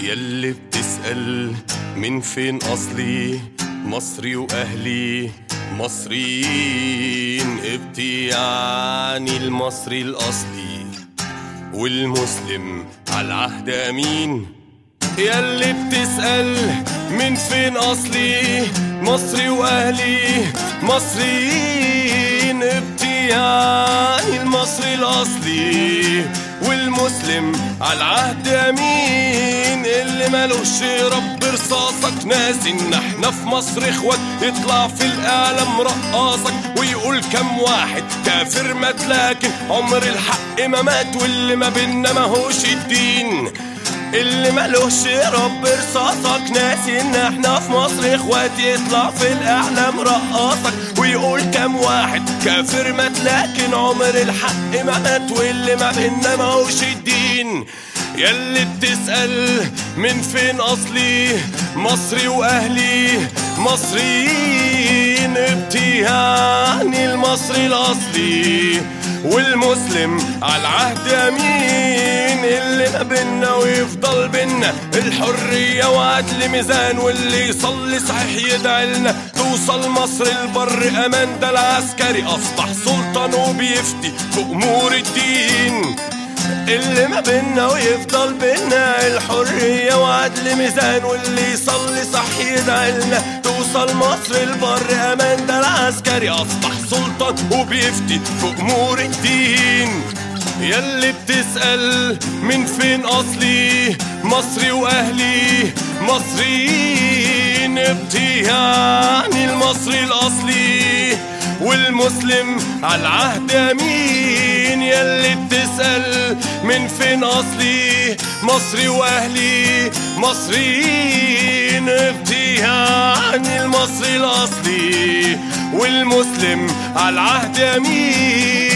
يلي بتسأل من فين أصلي مصري وأهلي مصريين ابتيعني المصري الأصلي والمسلم على العهد أمين يلي بتسأل من فين أصلي مصري وأهلي مصريين ابتياني المصري الأصلي والمسلم على العهد أمين اللي ملوش رب رصاصك ناسي إن احنا في مصر إخوات يطلع في الإعلام رقاصك ويقول كم واحد كافر مات لكن عمر الحق ما مات واللي ما بينا ماهوش الدين اللي ملوش رب رصاصك ناسي ان احنا في مصر اخوات يطلع في الاعلام رقاصك ويقول كام واحد كافر مات لكن عمر الحق ما مات واللي ما بينا ماهوش الدين يلي بتسأل من فين أصلي مصري وأهلي مصريين ابتهاني المصري الأصلي والمسلم على العهد أمين اللي ما بينا ويفضل بينا الحرية وعدل ميزان واللي يصلي صحيح يدعي لنا توصل مصر البر أمان ده العسكري أصبح سلطان وبيفتي في أمور الدين اللي ما بينا ويفضل بينا الحرية وعدل ميزان واللي يصلي صح يدعي لنا توصل مصر البر أمان ده العسكري أصبح سلطان وبيفتي في أمور الدين يلي بتسأل من فين أصلي مصري وأهلي مصريين ابتهاني المصري الأصلي والمسلم على العهد أمين يلي بتسأل من فين أصلي مصري وأهلي مصريين ابتهاني المصري الأصلي والمسلم على العهد أمين